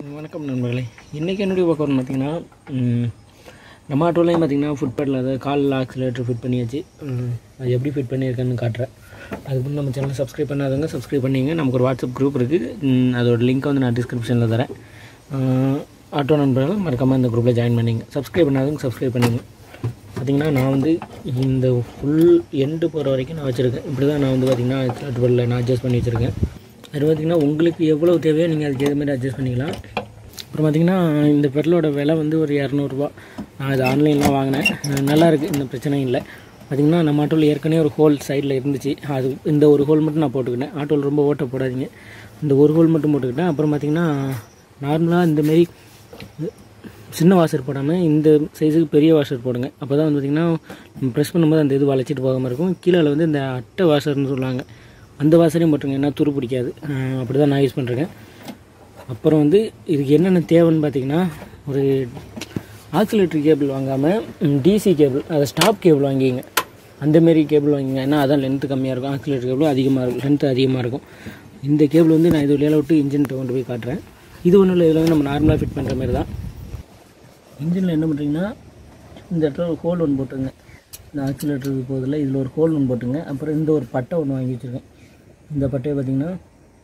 வணக்கம் நண்பர்களே இன்றைக்கி என்னுடைய பார்க்கணும் பார்த்தீங்கன்னா ம், நம்ம ஆட்டோலையும் பார்த்தீங்கன்னா ஃபுட் பேடில் அதாவது கால் ஆக்சிலேட்டர் ஃபிட் பண்ணியாச்சு ம், அது எப்படி ஃபிட் பண்ணியிருக்கேன்னு காட்டுறேன் அதுக்கு முன்னாடி நம்ம சேனல் சப்ஸ்கிரைப் பண்ணாதவங்க சப்ஸ்கிரைப் பண்ணிங்க நமக்கு ஒரு வாட்ஸ்அப் குரூப் இருக்குது ம், அதோட லிங்க் வந்து நான் டிஸ்கிரிப்ஷனில் தரேன் ம், ஆட்டோ நண்பர்கள் மறக்காமல் இந்த குரூப்பில் ஜாயின் பண்ணிங்க சப்ஸ்கிரைப் பண்ணாதவங்க சப்ஸ்கிரைப் பண்ணிங்க பார்த்தீங்கன்னா நான் வந்து இந்த ஃபுல் எண்டு போகிற வரைக்கும் நான் வச்சுருக்கேன் இப்படி தான் நான் வந்து பார்த்தீங்கன்னா ஆக்சிலேட்டர் பேடில் நான் அட்ஜஸ்ட் பண்ணி வச்சுருக்கேன் அது பார்த்திங்கன்னா உங்களுக்கு எவ்வளோ தேவையோ நீங்கள் அதுக்கு ஏற்ற மாதிரி அட்ஜஸ்ட் பண்ணிக்கலாம் அப்புறம் பார்த்திங்கன்னா இந்த பெட்லோட விலை வந்து ஒரு இரநூறுபா நான் இது ஆன்லைனில் வாங்கினேன் அஹ் நல்லா இருக்குது இந்த பிரச்சனை இல்லை பார்த்திங்கன்னா நம்ம ஆட்டோவில் ஏற்கனவே ஒரு ஹோல் சைடில் இருந்துச்சு அது இந்த ஒரு ஹோல் மட்டும் நான் போட்டுக்கிட்டேன் ஆட்டோவில் ரொம்ப ஓட்ட போடாதீங்க இந்த ஒரு ஹோல் மட்டும் போட்டுக்கிட்டேன் அப்புறம் பார்த்திங்கன்னா நார்மலாக இந்தமாரி சின்ன வாஷர் போடாமல் இந்த சைஸுக்கு பெரிய வாஷர் போடுங்க அப்போ தான் வந்து பார்த்திங்கன்னா ப்ரெஸ் பண்ணும்போது அந்த இது வளைச்சிட்டு போகாமல் இருக்கும் கீழே வந்து இந்த அட்டை வாஷர்னு சொல்லுவாங்க அந்த வாசரையும் போட்டுருங்க ஏன்னா துரு பிடிக்காது அப்படி தான் நான் யூஸ் பண்ணுறேன் அப்புறம் வந்து இதுக்கு என்னென்ன தேவைன்னு பார்த்தீங்கன்னா ஒரு ஆக்சிலேட்டரி கேபிள் வாங்காமல் டிசி கேபிள் அதை ஸ்டாப் கேபிள் வாங்கிங்க அந்தமாரி கேபிள் வாங்கிங்க ஏன்னா அதான் லென்த்து கம்மியாக இருக்கும் ஆக்சிலேட்டர் கேபிள் அதிகமாக இருக்கும் லென்த்து அதிகமாக இருக்கும் இந்த கேபிள் வந்து நான் இது வழியால் விட்டு இன்ஜின் கொண்டு போய் காட்டுறேன் இது ஒன்றும் இல்லை இதில் வந்து நம்ம நார்மலாக ஃபிட் பண்ணுற மாதிரி தான் இன்ஜினில் என்ன பண்ணுறீங்கன்னா இந்த இடத்துல ஒரு ஹோல் ஒன்று போட்டுருங்க இந்த ஆக்சிலேட்டருக்கு போதில் இதில் ஒரு ஹோல் ஒன்று போட்டுங்க அப்புறம் இந்த ஒரு பட்டை ஒன்று வாங்கி வச்சுருக்கேன் இந்த பட்டையை பார்த்திங்கன்னா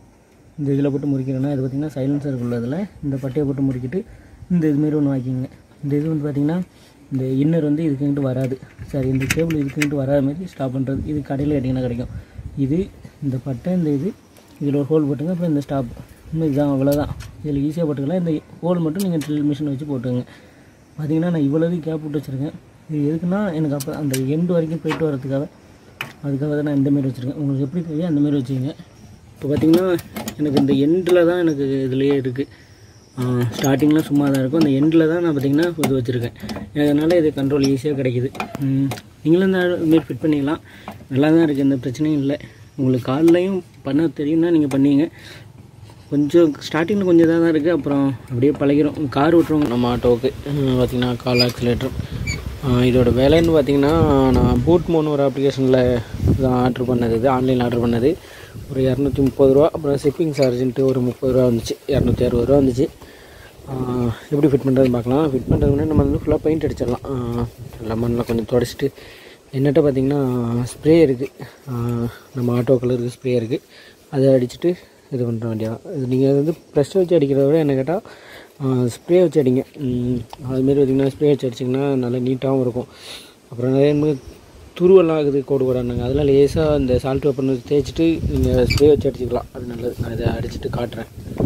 இந்த இதில் போட்டு முறிக்கிறேன்னா இது பார்த்திங்கன்னா சைலன்சருக்கு உள்ளதில் இந்த பட்டையை போட்டு முறிக்கிட்டு இந்த இதுமாரி ஒன்று வாங்கிக்கோங்க இந்த இது வந்து பார்த்திங்கன்னா இந்த இன்னர் வந்து இதுக்குங்கிட்டு வராது சரி இந்த கேபிள் இதுக்குங்கிட்டு வராத மாதிரி ஸ்டாப் பண்ணுறது இது கடையில் கேட்டிங்கன்னா கிடைக்கும் இது இந்த பட்டை இந்த இது இதில் ஒரு ஹோல் போட்டுங்க அப்புறம் இந்த ஸ்டாப் இன்னும் இதுதான் அவ்வளோதான் இதில் ஈஸியாக போட்டுக்கலாம் இந்த ஹோல் மட்டும் நீங்கள் ட்ரில் மிஷின் வச்சு போட்டுங்க பார்த்தீங்கன்னா நான் இவ்வளவு கேப் விட்டு வச்சுருக்கேன் இது எதுக்குன்னா எனக்கு அப்போ அந்த எண்டு வரைக்கும் போயிட்டு வரதுக்காக அதுக்காக தான் நான் இந்த மாதிரி வச்சுருக்கேன் உங்களுக்கு எப்படி தேவையோ அந்த மாதிரி வச்சுக்கோங்க இப்போ பார்த்தீங்கன்னா எனக்கு இந்த எண்டில் தான் எனக்கு இதுலேயே இருக்குது ஸ்டார்டிங்கில் சும்மா தான் இருக்கும் அந்த எண்டில் தான் நான் பார்த்தீங்கன்னா இது வச்சுருக்கேன் எனக்கு அதனால் இது கண்ட்ரோல் ஈஸியாக கிடைக்குது ம், நீங்களும் இந்த இதுமாரி ஃபிட் பண்ணிக்கலாம் நல்லா தான் இருக்குது எந்த பிரச்சனையும் இல்லை உங்களுக்கு கால்லையும் பண்ண தெரியும்னா நீங்கள் பண்ணீங்க கொஞ்சம் ஸ்டார்டிங்கில் கொஞ்சம் இதாக தான் இருக்குது அப்புறம் அப்படியே பழகிரும் கார் ஓட்டுறவங்க நம்ம ஆட்டோவுக்கு பார்த்திங்கன்னா கால் ஆக்சிலேட்டர் இதோட விலைன்னு பார்த்தீங்கன்னா நான் பூட் மோன் ஒரு அப்ளிகேஷனில் தான் ஆர்டர் பண்ணது இது ஆன்லைனில் ஆர்டர் பண்ணது ஒரு இரநூத்தி முப்பது ரூபா அப்புறம் ஷிப்பிங் சார்ஜுன்ட்டு ஒரு முப்பது ரூபா வந்துச்சு இரநூத்தி அறுபது ரூபா வந்துச்சு ஆஹ் எப்படி ஃபிட் பண்ணுறதுன்னு பார்க்கலாம் ஃபிட் பண்ணுறது முன்னாடி நம்ம வந்து ஃபுல்லாக பெயிண்ட் அடிச்சிடலாம் லெமனில் கொஞ்சம் தொடச்சிட்டு என்னட்ட பார்த்திங்கன்னா ஸ்ப்ரே இருக்குது நம்ம ஆட்டோ கலருக்கு ஸ்ப்ரே இருக்குது அதை அடிச்சுட்டு இது பண்ணுற வேண்டியதான் இது நீங்கள் வந்து ப்ரெஷ் வச்சு அடிக்கிறத விட என்ன கேட்டால் ஸ்ப்ரே வச்சு அடிங்க ம், அதுமாரி பார்த்திங்கன்னா ஸ்ப்ரே வச்சு அடிச்சிங்கன்னா நல்லா நீட்டாகவும் இருக்கும் அப்புறம் நிறைய பேர் துருவெல்லாம் ஆகுது கோடு கோடானுங்க அதெல்லாம் லேசாக இந்த சால்ட் பேப்பர் வச்சு தேய்ச்சிட்டு நீங்கள் ஸ்ப்ரே வச்சு அடிச்சுக்கலாம் அது நல்லது நான் இதை அடிச்சுட்டு காட்டுறேன்